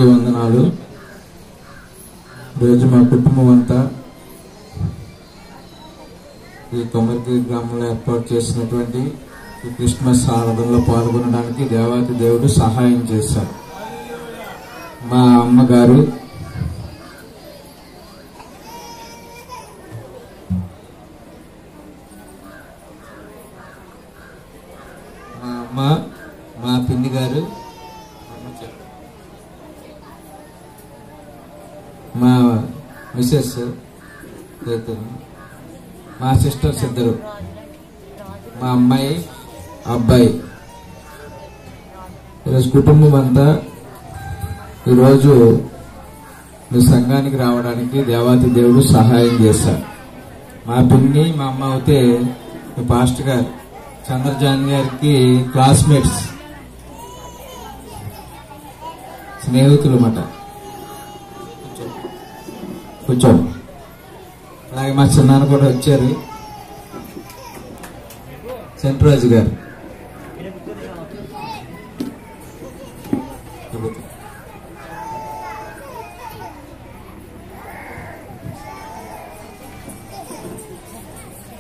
అందరికీ వందనాలు ఈరోజు మా కుటుంబం అంతా ఈ కొమరికి గ్రామంలో ఏర్పాటు చేసినటువంటి ఈ క్రిస్మస్ ఆరాధనలో పాల్గొనడానికి దేవాతి దేవుడు సహాయం చేశారు మా అమ్మగారు మా అమ్మ మా పిన్ని గారు మా మిసెస్ చేతులు మా సిస్టర్స్ ఇద్దరు మా అమ్మాయి అబ్బాయి ఈరోజు కుటుంబం అంతా ఈరోజు మీ సంఘానికి రావడానికి దేవాతి దేవుడు సహాయం చేశారు మా పిన్ని మా అమ్మ అయితే మీ పాస్టర్ గారు చంద్రజాన్ గారికి క్లాస్మేట్స్ స్నేహితులు అన్నమాట కూర్చో అలాగే మా చిన్నాన్న కూడా వచ్చారు సెంట్రాజు గారు